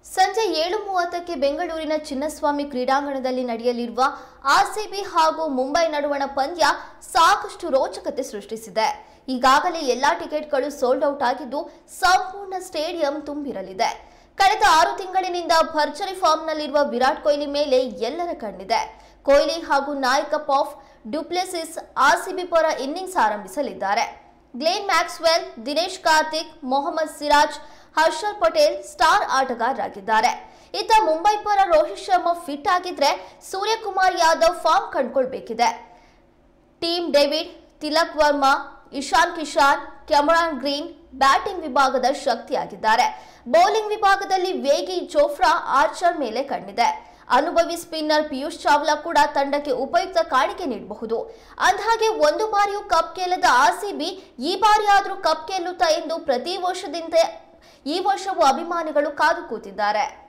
ಸಂಜೆ ಏಳು ಮೂವತ್ತಕ್ಕೆ ಬೆಂಗಳೂರಿನ ಚಿನ್ನಸ್ವಾಮಿ ಕ್ರೀಡಾಂಗಣದಲ್ಲಿ ನಡೆಯಲಿರುವ ಆರ್ಸಿಬಿ ಹಾಗೂ ಮುಂಬೈ ನಡುವಣ ಪಂದ್ಯ ಸಾಕಷ್ಟು ರೋಚಕತೆ ಸೃಷ್ಟಿಸಿದೆ ಈಗಾಗಲೇ ಎಲ್ಲಾ ಟಿಕೆಟ್ಗಳು ಸೋಲ್ಡ್ ಔಟ್ ಆಗಿದ್ದು ಸಂಪೂರ್ಣ ಸ್ಟೇಡಿಯಂ ತುಂಬಿರಲಿದೆ ಕಳೆದ ಆರು ತಿಂಗಳಿನಿಂದ ಭರ್ಜರಿ ಫಾರ್ಮ್ನಲ್ಲಿರುವ ವಿರಾಟ್ ಕೊಹ್ಲಿ ಮೇಲೆ ಎಲ್ಲರ ಕಣ್ಣಿದೆ ಕೊಹ್ಲಿ ಹಾಗೂ ನಾಯಕ ಪಾಫ್ ಡ್ಯುಪ್ಲೆಸಿಸ್ ಆರ್ಸಿಬಿ ಪರ ಇನ್ನಿಂಗ್ಸ್ ಆರಂಭಿಸಲಿದ್ದಾರೆ Glenn Maxwell Dinesh Karthik Mohammed Siraj Harshal Patel star ಆಟಗಾರರಾಗಿದ್ದಾರೆ ಇತ್ತ ಮುಂಬೈ ಪರ ರೋಹಿತ್ ಶರ್ಮಾ ಫಿಟ್ ಆಗಿದ್ರೆ ಸೂರ್ಯಕುಮಾರ್ ಯಾದವ್ ಫಾರ್ಮ್ ಕಂಡುಕೊಳ್ಬೇಕಿದೆ Tim David Tilak Varma Ishan Kishan Cameron Green batting ವಿಭಾಗದ ಶಕ್ತಿಯಾಗಿದ್ದಾರೆ ಬೌಲಿಂಗ್ ವಿಭಾಗದಲ್ಲಿ ವೇಗಿ ಜೋಫ್ರಾ ಆರ್ಚರ್ ಮೇಲೆ ಕಣ್ಣಿದೆ ಅನುಭವಿ ಸ್ಪಿನ್ನರ್ ಪಿಯೂಷ್ ಚಾವ್ಲಾ ಕೂಡ ತಂಡಕ್ಕೆ ಉಪಯುಕ್ತ ಕಾಣಿಕೆ ನೀಡಬಹುದು ಅಂದಹಾಗೆ ಒಂದು ಬಾರಿಯೂ ಕಪ್ ಗೆಲ್ಲದ ಆರ್ಸಿಬಿ ಈ ಬಾರಿಯಾದರೂ ಕಪ್ ಗೆಲ್ಲುತ್ತಾ ಎಂದು ಪ್ರತಿ ವರ್ಷದಂತೆ ಈ ವರ್ಷವೂ ಅಭಿಮಾನಿಗಳು ಕಾದು ಕೂತಿದ್ದಾರೆ